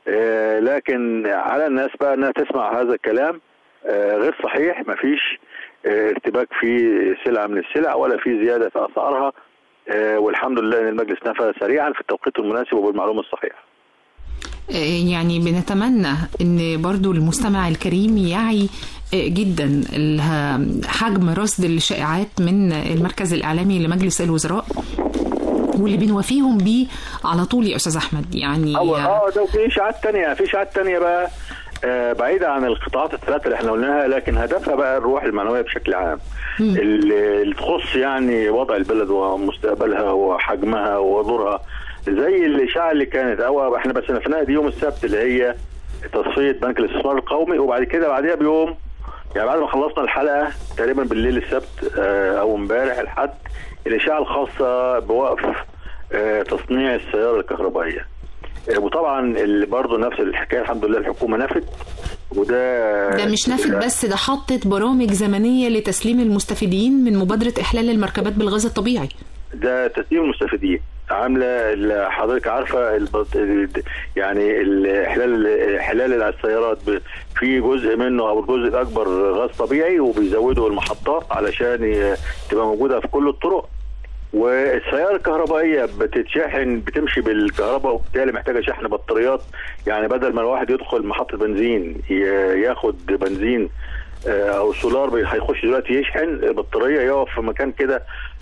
آه، لكن على الناس بقى انها تسمع هذا الكلام آه، غير صحيح مفيش آه، ارتباك في سلعه من السلع ولا في زياده في اسعارها آه، والحمد لله ان المجلس نفذ سريعا في التوقيت المناسب وبالمعلومه الصحيحه آه، يعني بنتمنى ان برضو المستمع الكريم يعي آه، جدا ال- حجم رصد الشائعات من المركز الاعلامي لمجلس الوزراء واللي بنوافيهم بيه على طول يا استاذ احمد يعني هو اه ده في اشاعات تانية في اشاعات تانية بقى آه بعيدة عن القطاعات الثلاثة اللي احنا قلناها لكن هدفها بقى الروح المعنوية بشكل عام اللي اللي تخص يعني وضع البلد ومستقبلها وحجمها ودورها زي الاشاعة اللي كانت او احنا بس نفناها دي يوم السبت اللي هي تصفية بنك الاستثمار القومي وبعد كده بعدها بيوم يعني بعد ما خلصنا الحلقة تقريبا بالليل السبت آه او امبارح الحد الاشاعة الخاصة بوقف آه تصنيع السيارة الكهربائية آه، وطبعا اللي برضه نفس الحكايه الحمد لله الحكومه نفت وده ده مش نافد بس ده حطت برامج زمنيه لتسليم المستفيدين من مبادره احلال المركبات بالغاز الطبيعي ده تسليم المستفيدين عامله ال- حضرتك عارفه البط... ال- يعني الاحلال احلال السيارات ب- في جزء منه او الجزء الاكبر غاز طبيعي وبيزودوا المحطات علشان ي- تبقى موجوده في كل الطرق والسياره الكهربائيه بتتشحن بتمشي بالكهرباء وبالتالي محتاجه شحن بطاريات يعني بدل ما الواحد يدخل محطه بنزين ي- ياخد بنزين آه، او سولار بي- هيخش دلوقتي يشحن بطاريه يقف في مكان كده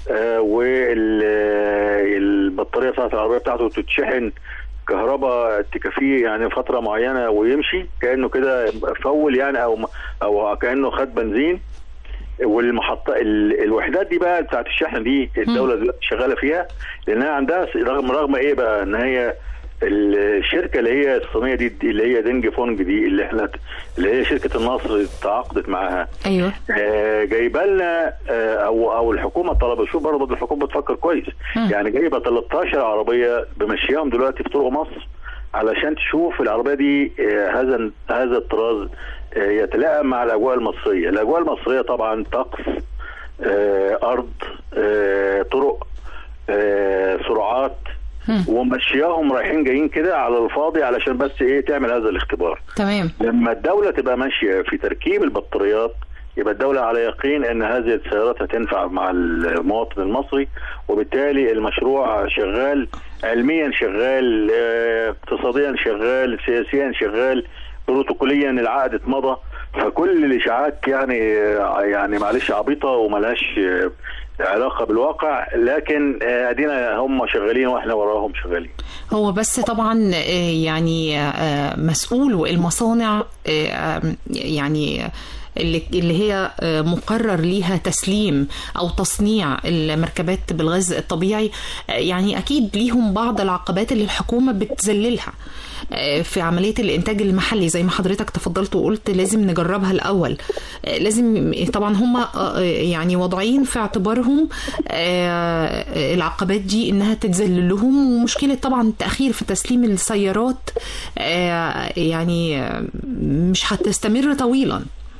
والبطاريه بتاعت العربيه بتاعته تتشحن كهرباء تكفيه يعني فتره معينه ويمشي كانه كده فول يعني او او كانه خد بنزين والمحطه ال- الوحدات دي بقى بتاعت الشحن دي الدوله دلوقتي شغاله فيها لانها عندها س- رغم رغم ايه بقى ان هي الشركه اللي هي الصينيه دي دي اللي هي دينج فونج دي اللي احنا اللي هي شركه النصر تعاقدت معاها ايوه آه، جايبه لنا آه، او او الحكومه طلبت شوف برضه الحكومه بتفكر كويس مم. يعني جايبه 13 عربيه بمشيهم دلوقتي في طرق مصر علشان تشوف العربيه دي آه، هذا هذا الطراز آه، يتلائم مع الاجواء المصريه، الاجواء المصريه طبعا طقس آه، ارض آه، طرق آه، سرعات مم. ومشياهم رايحين جايين كده على الفاضي علشان بس ايه تعمل هذا الاختبار تمام لما الدولة تبقى ماشية في تركيب البطاريات يبقى الدولة على يقين أن هذه السيارات هتنفع مع المواطن المصري وبالتالي المشروع شغال علميا شغال آه، اقتصاديا شغال سياسيا شغال بروتوكوليا العقد اتمضى فكل الاشاعات يعني آه، يعني معلش عبيطه وملهاش آه، علاقه بالواقع لكن آه، ادينا هم شغالين واحنا وراهم شغالين هو بس طبعا آه، يعني آه، مسؤول المصانع آه، آم، يعني اللي اللي هي آه، مقرر ليها تسليم او تصنيع المركبات بالغاز الطبيعي آه، يعني اكيد ليهم بعض العقبات اللي الحكومه بتذللها آه، في عمليه الانتاج المحلي زي ما حضرتك تفضلت وقلت لازم نجربها الاول آه، لازم طبعا هم آه، يعني واضعين في اعتبارهم آه، العقبات دي انها تتذلل لهم ومشكله طبعا التاخير في تسليم السيارات آه، يعني آه، مش هتستمر طويلا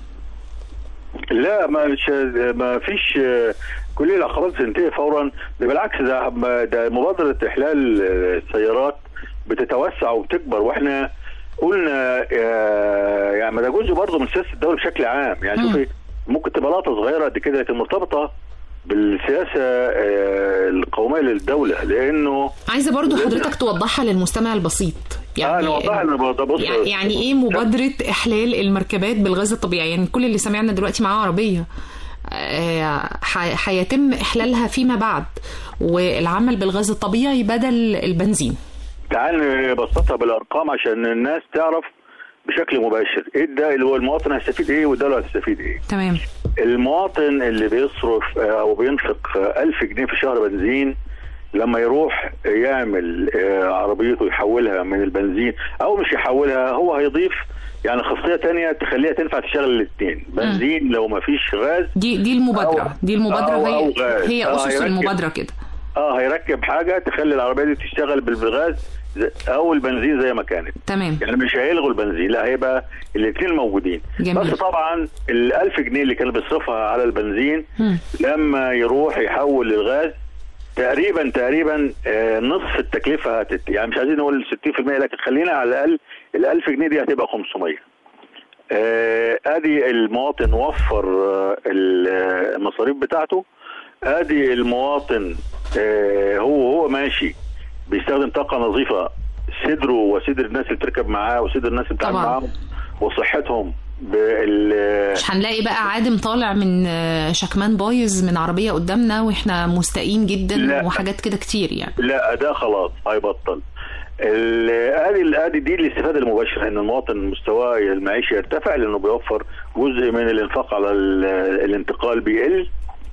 لا ما مش ما فيش كل العقبات تنتهي فورا ده بالعكس ده ده مبادره احلال السيارات بتتوسع وبتكبر واحنا قلنا آه، يعني ما ده جزء برضه من سياسه الدوله بشكل عام يعني شوفي ممكن تبقى لقطه صغيره قد كده لكن مرتبطه بالسياسه آه، القوميه للدوله لانه عايزه برضو حضرتك توضحها للمستمع البسيط اه انا وضحها ان ده بص يعني يعني ايه مبادره احلال المركبات بالغاز الطبيعي يعني كل اللي سمعنا دلوقتي معاه عربيه آه، ح- هيتم احلالها فيما بعد والعمل بالغاز الطبيعي بدل البنزين تعال نبسطها بالارقام عشان الناس تعرف بشكل مباشر ايه ده اللي هو المواطن هيستفيد ايه والدوله هتستفيد ايه تمام المواطن اللي بيصرف آه، او بينفق آه، 1000 جنيه في شهر بنزين لما يروح يعمل آه، عربيته يحولها من البنزين او مش يحولها هو هيضيف يعني خاصيه تانية تخليها تنفع تشتغل الاثنين بنزين لو ما فيش غاز دي دي المبادره دي المبادره أو- هي أو غاز. هي آه، اسس هيركب. المبادره كده اه هيركب حاجه تخلي العربيه دي تشتغل بالغاز زي- او البنزين زي ما كانت تمام يعني مش هيلغوا البنزين لا هيبقى الاثنين موجودين جميل. بس طبعا ال 1000 جنيه اللي كان بيصرفها على البنزين مم. لما يروح يحول للغاز تقريبا تقريبا آه، نصف التكلفه هتت يعني مش عايزين نقول 60% لكن خلينا على الاقل ال 1000 جنيه دي هتبقى 500 آه، ادي المواطن وفر آه، المصاريف بتاعته ادي المواطن آه، هو هو ماشي بيستخدم طاقه نظيفه صدره وصدر الناس اللي بتركب معاه وصدر الناس اللي بتتعامل طبعاً. معاهم وصحتهم بال مش هنلاقي بقى عادم طالع من آه، شكمان بايظ من عربيه قدامنا واحنا مستائين جدا لا. وحاجات كده كتير يعني لا ده خلاص هيبطل ال- ادي ادي دي الاستفاده المباشره ان المواطن مستواه المعيشي يرتفع لانه بيوفر جزء من الانفاق على ال- الانتقال بيقل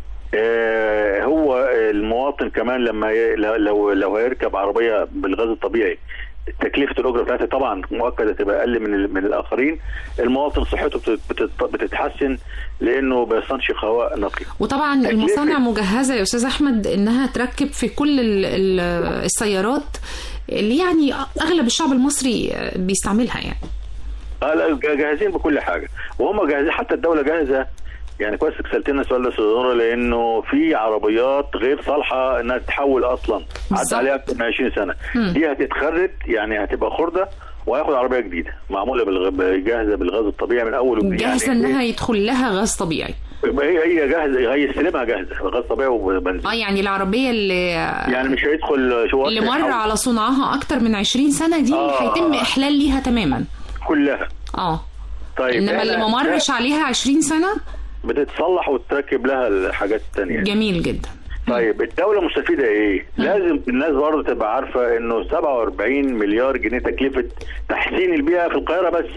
آه، هو المواطن كمان لما ي- لو لو هيركب عربيه بالغاز الطبيعي تكلفه الاجره بتاعتها طبعا مؤكد هتبقى اقل من ال- من الاخرين المواطن صحته بتت- بتت- بتتحسن لانه بيستنشق هواء نقي وطبعا تكلفة. المصانع مجهزه يا استاذ احمد انها تركب في كل ال- ال- السيارات اللي يعني اغلب الشعب المصري آه، بيستعملها يعني اه لا جا- جاهزين بكل حاجه وهم جاهزين حتى الدوله جاهزه يعني كويس انك سالتنا السؤال ده يا استاذ نورة، لانه في عربيات غير صالحه انها تتحول اصلا عدى بالظبط. عليها اكثر من 20 سنه مم. دي هتتخرج يعني هتبقى خرده وهياخد عربيه جديده معموله بالغ... جاهزه بالغاز الطبيعي من اول وجديد جاهزه يعني انها يدخل لها غاز طبيعي هي هي جاهزه هي يستلمها جاهزه غاز طبيعي وبنزين اه يعني العربيه اللي يعني مش هيدخل شو اللي مر على صنعها اكتر من 20 سنه دي آه. هيتم احلال ليها تماما كلها اه طيب انما اللي إحنا- ما مرش عليها 20 سنه بتتصلح وتركب لها الحاجات الثانيه جميل جدا طيب الدولة مستفيدة ايه؟ لازم الناس برضه تبقى عارفة انه 47 مليار جنيه تكلفة تحسين البيئة في القاهرة بس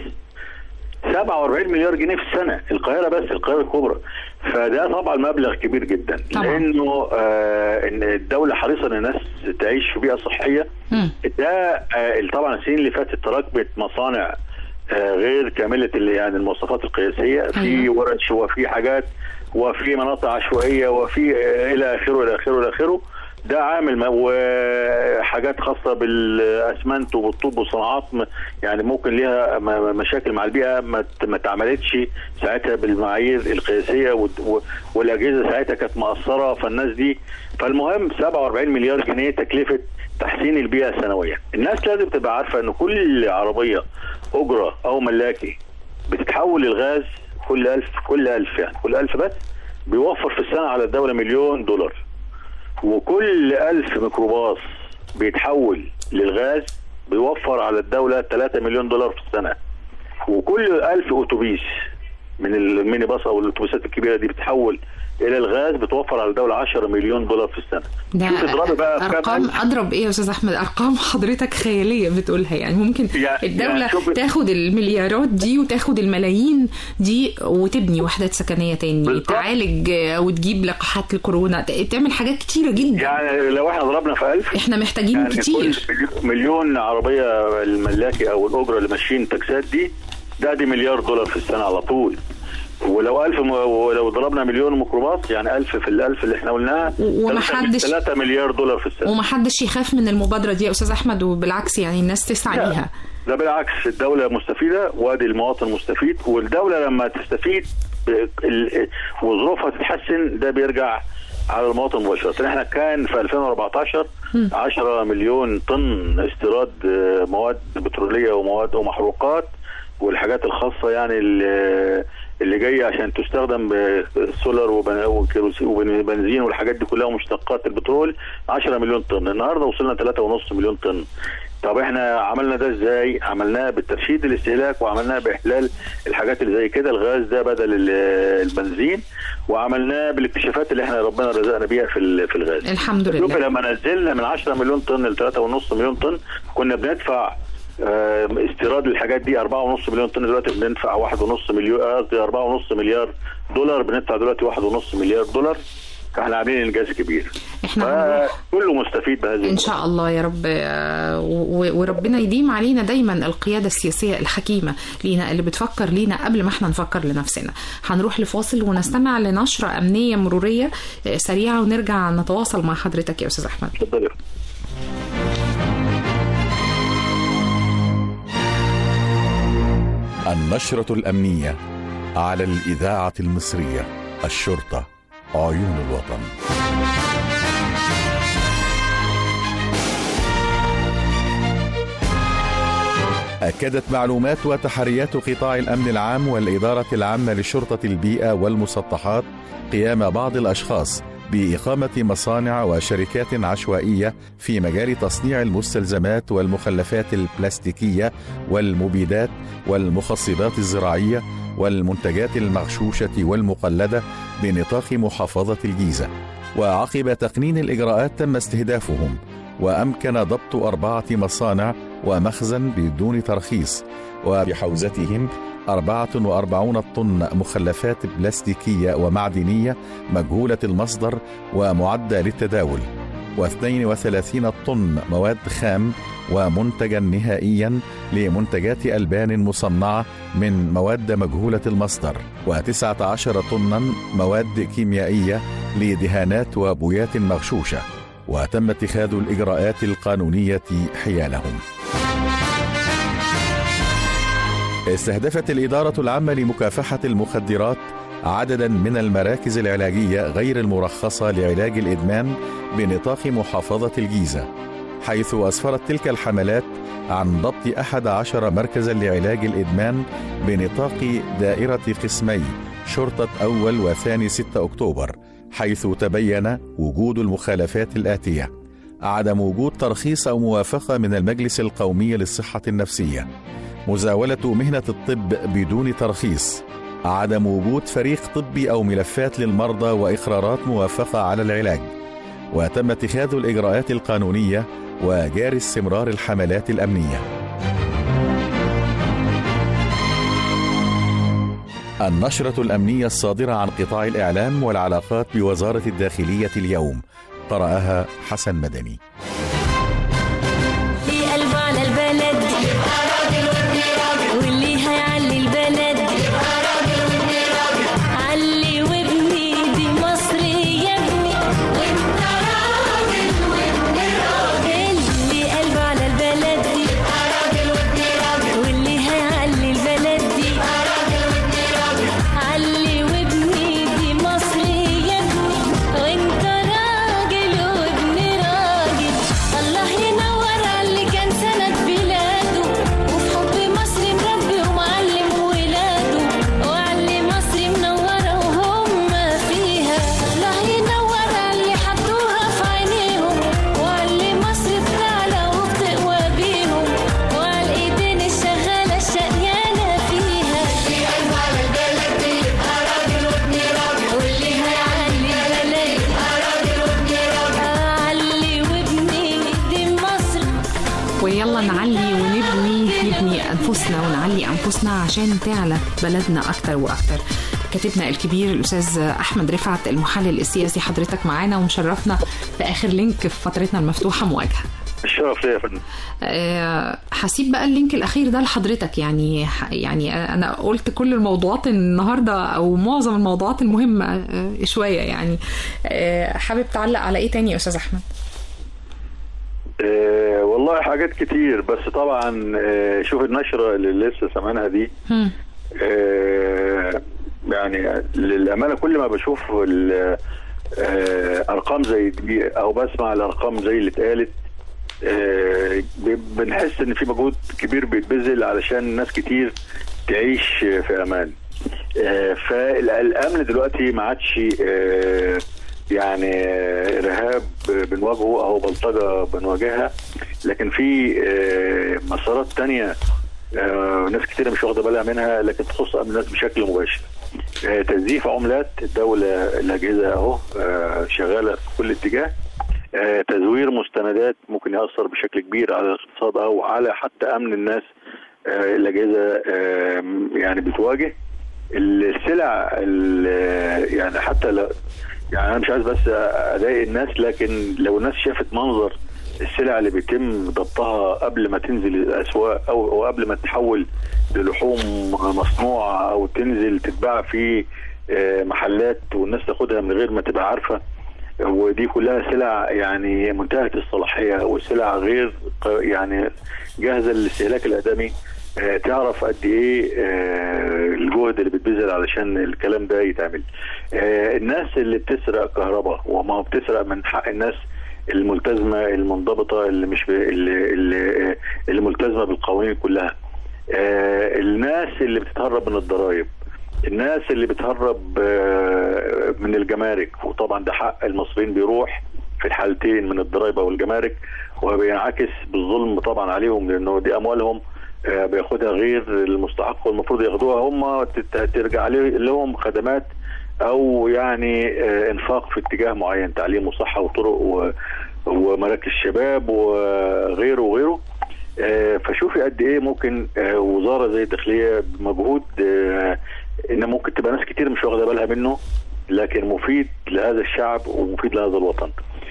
47 مليار جنيه في السنة القاهرة بس القاهرة الكبرى فده طبعا مبلغ كبير جدا طبعاً. لانه آه ان الدولة حريصة ان الناس تعيش في بيئة صحية مم. ده آه طبعا السنين اللي فاتت تراكمت مصانع آه غير كاملة اللي يعني المواصفات القياسية في أيوة. ورش وفي حاجات وفي مناطق عشوائية وفي آه الى اخره الى اخره الى اخره ده عامل ما- وحاجات خاصة بالاسمنت وبالطوب والصناعات م- يعني ممكن ليها م- م- مشاكل مع البيئة ما ت- ما اتعملتش ساعتها بالمعايير القياسية وال- و- والاجهزة ساعتها كانت مقصرة فالناس دي فالمهم 47 مليار جنيه تكلفة تحسين البيئة سنويا الناس لازم تبقى عارفة ان كل عربية اجرة او ملاكي بتتحول للغاز كل ألف كل ألف يعني كل ألف بس بيوفر في السنة على الدولة مليون دولار وكل ألف ميكروباص بيتحول للغاز بيوفر على الدولة 3 مليون دولار في السنة وكل ألف أتوبيس من الميني باص أو الأتوبيسات الكبيرة دي بتتحول إلى الغاز بتوفر على الدولة 10 مليون دولار في السنة ده شوف اضربي بقى في كام ارقام ألف. اضرب ايه يا استاذ احمد ارقام حضرتك خياليه بتقولها يعني ممكن يعني- الدوله يعني شوف- تاخد المليارات دي وتاخد الملايين دي وتبني وحدات سكنيه تاني بالظبط. تعالج آه، وتجيب لقاحات الكورونا ت- تعمل حاجات كتيره جدا يعني لو احنا ضربنا في 1000 احنا محتاجين يعني كتير كل مليون- مليون عربيه الملاكي او الاجره اللي ماشيين تاكسات دي ده دي مليار دولار في السنه على طول ولو ألف م... ولو ضربنا مليون ميكروباص يعني ألف في الألف اللي احنا قلناها و- ومحدش- 3 مليار دولار في السنة ومحدش يخاف من المبادره دي يا استاذ احمد وبالعكس يعني الناس تسعى لا، ليها ده بالعكس الدولة مستفيدة وادي المواطن مستفيد والدولة لما تستفيد ب- ال- وظروفها تتحسن ده بيرجع على المواطن مباشرة احنا كان في 2014 10 مليون طن استيراد آه، مواد بترولية ومواد ومحروقات والحاجات الخاصة يعني اللي اللي جاية عشان تستخدم بالسولار وبن- وكيروسين وبنزين والحاجات دي كلها ومشتقات البترول 10 مليون طن النهارده وصلنا 3.5 مليون طن طب احنا عملنا ده ازاي؟ عملناه بالترشيد الاستهلاك وعملناه باحلال الحاجات اللي زي كده الغاز ده بدل ال- البنزين وعملناه بالاكتشافات اللي احنا ربنا رزقنا بيها في ال- في الغاز. الحمد شوف لله لما نزلنا من 10 مليون طن ل 3.5 مليون طن كنا بندفع آه، استيراد الحاجات دي 4.5 مليون طن دلوقتي بندفع 1.5 مليون قصدي 4.5 مليار دولار بندفع دلوقتي 1.5 مليار دولار فاحنا عاملين انجاز كبير احنا هنروح فكله مستفيد بهذه ان شاء الله يا رب آه، و- وربنا يديم علينا دايما القياده السياسيه الحكيمه لينا اللي بتفكر لينا قبل ما احنا نفكر لنفسنا هنروح لفاصل ونستمع لنشره امنيه مروريه آه، سريعه ونرجع نتواصل مع حضرتك يا استاذ احمد اتفضل النشرة الأمنية على الإذاعة المصرية الشرطة عيون الوطن أكدت معلومات وتحريات قطاع الأمن العام والإدارة العامة لشرطة البيئة والمسطحات قيام بعض الأشخاص بإقامة مصانع وشركات عشوائية في مجال تصنيع المستلزمات والمخلفات البلاستيكية والمبيدات والمخصبات الزراعية والمنتجات المغشوشة والمقلدة بنطاق محافظة الجيزة وعقب تقنين الإجراءات تم استهدافهم وأمكن ضبط أربعة مصانع ومخزن بدون ترخيص وبحوزتهم 44 طن مخلفات بلاستيكية ومعدنية مجهولة المصدر ومعدة للتداول و32 طن مواد خام ومنتجا نهائيا لمنتجات ألبان مصنعة من مواد مجهولة المصدر و19 طنا مواد كيميائية لدهانات وبويات مغشوشة وتم اتخاذ الإجراءات القانونية حيالهم استهدفت الإدارة العامة لمكافحة المخدرات عددا من المراكز العلاجية غير المرخصة لعلاج الإدمان بنطاق محافظة الجيزة حيث أسفرت تلك الحملات عن ضبط أحد عشر مركزا لعلاج الإدمان بنطاق دائرة قسمي شرطة أول وثاني 6 أكتوبر حيث تبين وجود المخالفات الآتية عدم وجود ترخيص أو موافقة من المجلس القومي للصحة النفسية مزاولة مهنة الطب بدون ترخيص عدم وجود فريق طبي أو ملفات للمرضى وإقرارات موافقة على العلاج وتم اتخاذ الإجراءات القانونية وجاري استمرار الحملات الأمنية النشرة الأمنية الصادرة عن قطاع الإعلام والعلاقات بوزارة الداخلية اليوم قرأها حسن مدني في قلبه على البلد واللي هيعلي البلد علي وابني دي مصر يا ابني وانت راجل وابن راجل اللي قلبه على البلد دي واللي هيعلي البلد دي علي وابني دي مصر يا ابني وانت راجل وابن راجل الله ينور على اللي كان سند بلاده وفي حب مصر مربي ومعلم ولاده وعلي مصر منورة وهم فيها الله ينور على اللي حطوها في عينيهم وعلي مصر بتعلى وبتقوى بيهم وعلى الايدين الشغالة الشقيانة فيها في قلب على البلد دي يبقى راجل وابن راجل واللي هيعلي البلد يبقى راجل وابن راجل علي وابني دي مصر ويلا نعلي ونبني نبني أنفسنا ونعلي أنفسنا عشان تعلى بلدنا أكتر وأكتر كاتبنا الكبير الأستاذ أحمد رفعت المحلل السياسي حضرتك معانا ومشرفنا في آخر لينك في فترتنا المفتوحة مواجهة الشرف ليا يا فندم آه، هسيب بقى اللينك الاخير ده لحضرتك يعني يعني انا قلت كل الموضوعات النهارده او معظم الموضوعات المهمه آه، شويه يعني آه، حابب تعلق على ايه تاني يا استاذ احمد آه والله حاجات كتير بس طبعا آه شوف النشرة اللي لسه سامعينها دي هم. آه يعني للأمانة كل ما بشوف ال- آه أرقام زي دي أو بسمع الأرقام زي اللي اتقالت آه ب- بنحس إن في مجهود كبير بيتبذل علشان ناس كتير تعيش في أمان آه فالأمن دلوقتي ما عادش آه يعني آه، إرهاب بنواجهه أو بلطجة بنواجهها لكن في آه مسارات تانية آه، ناس كتير مش واخده بالها منها لكن تخص امن الناس بشكل مباشر. آه، تزييف عملات الدوله الاجهزه اهو آه، شغاله في كل اتجاه. آه، تزوير مستندات ممكن ياثر بشكل كبير على الاقتصاد او على حتى امن الناس آه، الاجهزه آه، يعني بتواجه السلع ال- يعني حتى لو يعني انا مش عايز بس اضايق الناس لكن لو الناس شافت منظر السلع اللي بيتم ضبطها قبل ما تنزل الاسواق او او قبل ما تتحول للحوم مصنوعه او تنزل تتباع في آه، محلات والناس تاخدها من غير ما تبقى عارفه ودي كلها سلع يعني منتهيه الصلاحيه وسلع غير ق- يعني جاهزه للاستهلاك الادمي آه، تعرف قد ايه آه، الجهد اللي بيتبذل علشان الكلام ده يتعمل آه، الناس اللي بتسرق كهرباء وما هو بتسرق من حق الناس الملتزمه المنضبطه اللي مش ب... اللي, اللي, اللي ملتزمه بالقوانين كلها آه، الناس اللي بتتهرب من الضرائب الناس اللي بتهرب آه، من الجمارك وطبعا ده حق المصريين بيروح في الحالتين من الضرائب او الجمارك وبينعكس بالظلم طبعا عليهم لانه دي اموالهم آه، بياخدها غير المستحق والمفروض ياخدوها هم تت- ترجع عليه- لهم خدمات او يعني آه، انفاق في اتجاه معين تعليم وصحه وطرق و- ومراكز شباب وغيره وغيره آه، فشوفي قد ايه ممكن آه، وزاره زي الداخليه بمجهود آه، ان ممكن تبقى ناس كتير مش واخده بالها منه لكن مفيد لهذا الشعب ومفيد لهذا الوطن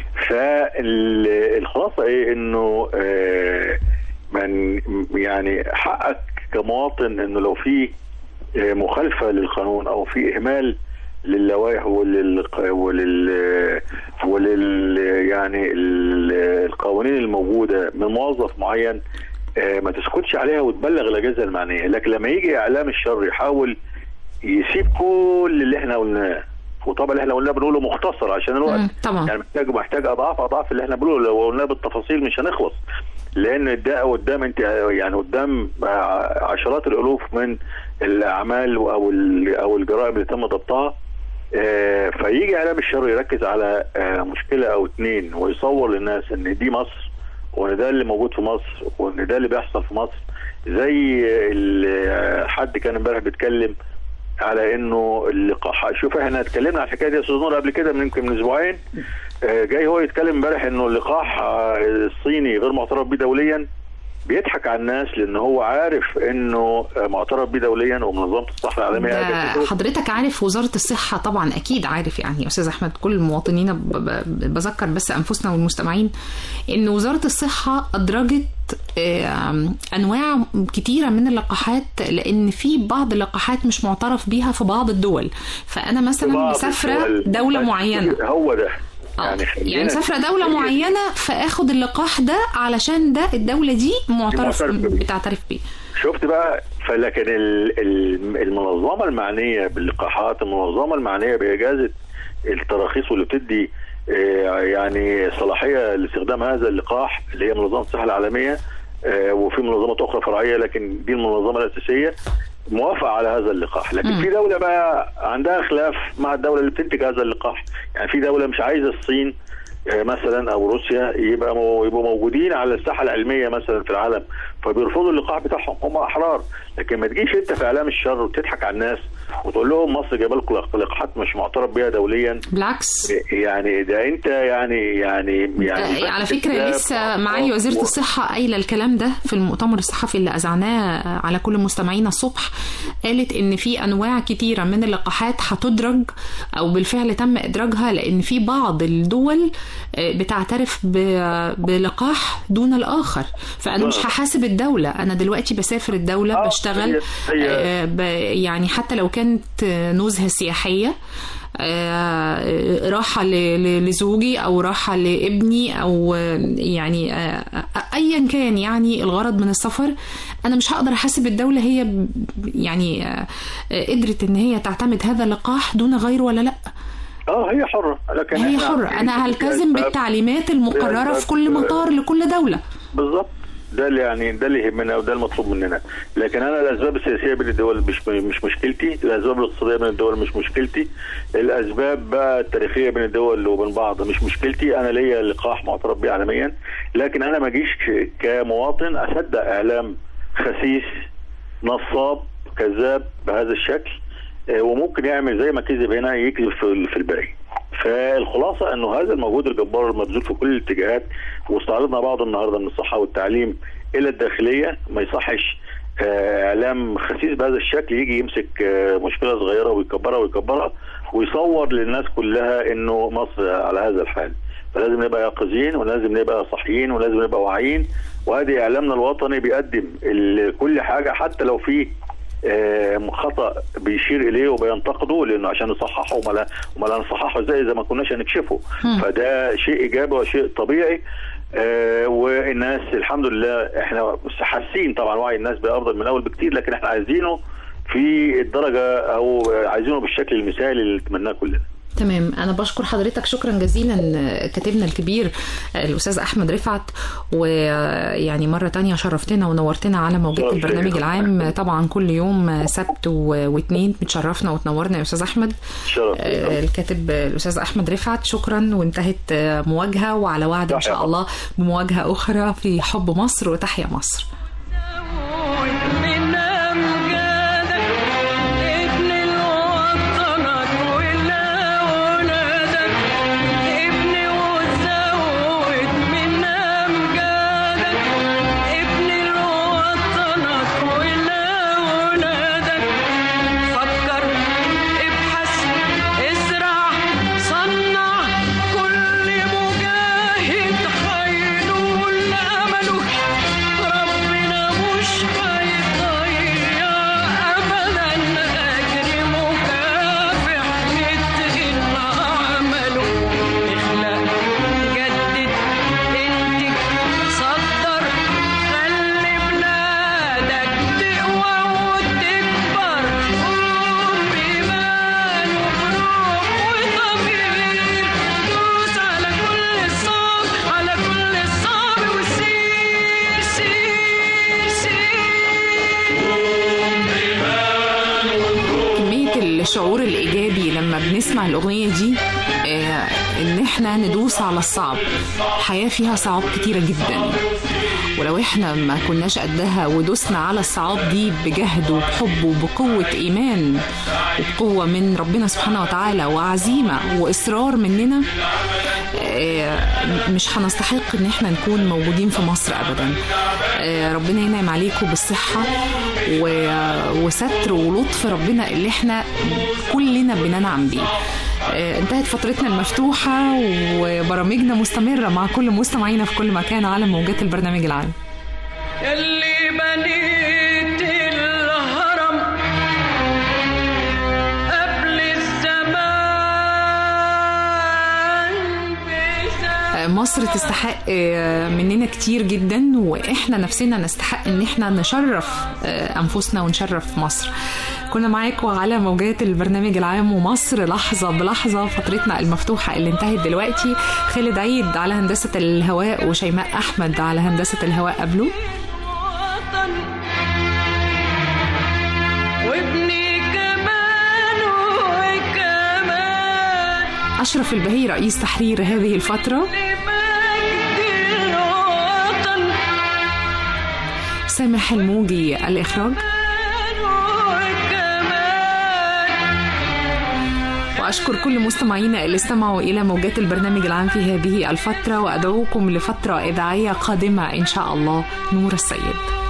فالخلاصه ايه انه آه، من يعني حقك كمواطن انه لو في آه، مخالفه للقانون او في اهمال للوائح ولل ولل ولل يعني ال- القوانين الموجوده من موظف معين آه، ما تسكتش عليها وتبلغ الاجهزه المعنيه لكن لما يجي اعلام الشر يحاول يسيب كل اللي احنا قلناه وطبعا اللي احنا قلناه بنقوله مختصر عشان الوقت مم، طبعا. يعني محتاج محتاج اضعاف اضعاف اللي احنا بنقوله لو قلناه بالتفاصيل مش هنخلص لان ده قدام انت يعني قدام عشرات الالوف من الاعمال او ال- او الجرائم اللي تم ضبطها آه، فيجي اعلام الشر يركز على آه، مشكله او اتنين ويصور للناس ان دي مصر وان ده اللي موجود في مصر وان ده اللي بيحصل في مصر زي ال- حد كان امبارح بيتكلم على انه اللقاح شوف احنا اتكلمنا على الحكايه دي يا استاذ نور قبل كده من يمكن من اسبوعين آه، جاي هو يتكلم امبارح انه اللقاح آه، الصيني غير معترف به دوليا بيضحك على الناس لان هو عارف انه آه، معترف به دوليا ومنظمه الصحه العالميه ده قالت حضرتك عارف وزارة الصحة طبعا أكيد عارف يعني يا أستاذ أحمد كل مواطنينا ب- ب- بذكر بس أنفسنا والمستمعين إن وزارة الصحة أدرجت آم، أنواع كتيرة من اللقاحات لأن في بعض اللقاحات مش معترف بيها في بعض الدول فأنا مثلا بعض مسافرة الدول. دولة بس معينة هو ده آه، يعني خلينا- يعني مسافرة دولة معينة فاخد اللقاح ده علشان ده الدولة دي معترف معترف بيه. بتعترف بيه شفت بقى فلكن ال- ال- المنظمه المعنيه باللقاحات المنظمه المعنيه باجازه التراخيص واللي بتدي آه، يعني صلاحيه لاستخدام هذا اللقاح اللي هي منظمه الصحه العالميه آه، وفي منظمات اخرى فرعيه لكن دي المنظمه الاساسيه موافقه على هذا اللقاح لكن مم. في دوله بقى عندها خلاف مع الدوله اللي بتنتج هذا اللقاح يعني في دوله مش عايزه الصين آه، مثلا او روسيا يبقى مو- يبقوا موجودين على الساحه العلميه مثلا في العالم فبيرفضوا اللقاح بتاعهم هم احرار لكن ما تجيش انت في اعلام الشر وتضحك على الناس وتقول لهم مصر جايبه لكم لقاحات مش معترف بيها دوليا بالعكس يعني ده انت يعني يعني يعني آه، على فكرة كتاب لسه معالي وزيرة و- الصحة قايلة الكلام ده في المؤتمر الصحفي اللي أذعناه على كل مستمعينا الصبح قالت إن في أنواع كتيرة من اللقاحات هتدرج أو بالفعل تم إدراجها لأن في بعض الدول آه، بتعترف ب- بلقاح دون الآخر فأنا مش هحاسب الدولة أنا دلوقتي بسافر الدولة آه، بشتغل هي- هي- آه، ب- يعني حتى لو كانت آه، نزهة سياحية آه، راحة ل- ل- لزوجي أو راحة لابني أو آه، يعني آه، أيا كان يعني الغرض من السفر أنا مش هقدر أحاسب الدولة هي ب- يعني آه، آه، قدرت إن هي تعتمد هذا اللقاح دون غيره ولا لأ اه هي حره لكن هي إحنا حرة عارفين أنا هلتزم الأسباب- بالتعليمات المقررة في كل مطار لكل دولة بالظبط ده اللي يعني ده اللي يهمنا وده المطلوب مننا لكن انا الاسباب السياسيه بين الدول مش مش مشكلتي الاسباب الاقتصاديه بين الدول مش مشكلتي الاسباب بقى التاريخيه بين الدول وبين بعض مش مشكلتي انا ليا لقاح معترف به عالميا لكن انا ما اجيش كمواطن اصدق اعلام خسيس نصاب كذاب بهذا الشكل آه، وممكن يعمل زي ما كذب هنا يكذب في في الباقي فالخلاصه انه هذا المجهود الجبار المبذول في كل الاتجاهات واستعرضنا بعض النهارده من الصحه والتعليم الى الداخليه ما يصحش آه، اعلام خسيس بهذا الشكل يجي يمسك آه، مشكله صغيره ويكبرها ويكبرها ويصور للناس كلها انه مصر على هذا الحال فلازم نبقى يقظين ولازم نبقى صحيين ولازم نبقى واعيين وادي اعلامنا الوطني بيقدم ال- كل حاجه حتى لو في آه، خطا بيشير اليه وبينتقده لانه عشان نصححه وما لا وما لا نصححه ازاي اذا ما كناش هنكشفه فده شيء ايجابي وشيء طبيعي آه والناس الحمد لله احنا حاسين طبعا وعي الناس بافضل من الاول بكتير لكن احنا عايزينه في الدرجه او عايزينه بالشكل المثالي اللي نتمناه كلنا تمام انا بشكر حضرتك شكرا جزيلا كاتبنا الكبير الاستاذ احمد رفعت ويعني مره تانية شرفتنا ونورتنا على موجات شرف البرنامج ليا. العام طبعا كل يوم سبت و- واثنين بتشرفنا وتنورنا يا استاذ احمد شرف آه، الكاتب الاستاذ احمد رفعت شكرا وانتهت آه، مواجهه وعلى وعد ان تحيا شاء الله بمواجهه اخرى في حب مصر وتحيا مصر من أمجادك ابن الوطنك والأولادك ابن وزود من أمجادك ابن الوطنك والأولادك فكر ابحث ازرع صنع كل مجاهد هينول أمله ربنا مش هيضيع أبدا أجر مكافح متقن عمله اخلق جدد انتج صدر خلي بلادك تقوى وتكبر قوم بإيمان وبروح وضمير دوس على كل الصعب على كل الصعب وسير سير سير كمية الشعور الإيجابي لما بنسمع الأغنية دي آه، إن إحنا ندوس على الصعب الحياة فيها صعاب كتيرة جدا ولو إحنا ما كناش قدها ودوسنا على الصعاب دي بجهد وبحب وبقوة إيمان وبقوة من ربنا سبحانه وتعالى وعزيمة وإصرار مننا آه، مش هنستحق ان احنا نكون موجودين في مصر ابدا آه، ربنا ينعم عليكم بالصحه و- وستر ولطف ربنا اللي احنا كلنا بننعم بيه آه، انتهت فترتنا المفتوحة وبرامجنا مستمرة مع كل مستمعينا في كل مكان على موجات البرنامج العام اللي بنيت الهرم قبل الزمان بزمان آه، مصر تستحق آه، مننا كتير جدا واحنا نفسنا نستحق ان احنا نشرف آه، انفسنا ونشرف مصر كنا معاكم على موجات البرنامج العام ومصر لحظة بلحظة فترتنا المفتوحة اللي انتهت دلوقتي خالد عيد على هندسة الهواء وشيماء أحمد على هندسة الهواء قبله وطن وابني كمان وكمان أشرف البهي رئيس تحرير هذه الفترة لمجد الوطن سامح الموجي الإخراج وأشكر كل مستمعينا اللي استمعوا إلى موجات البرنامج العام في هذه الفترة وأدعوكم لفترة إذاعية قادمة إن شاء الله نور السيد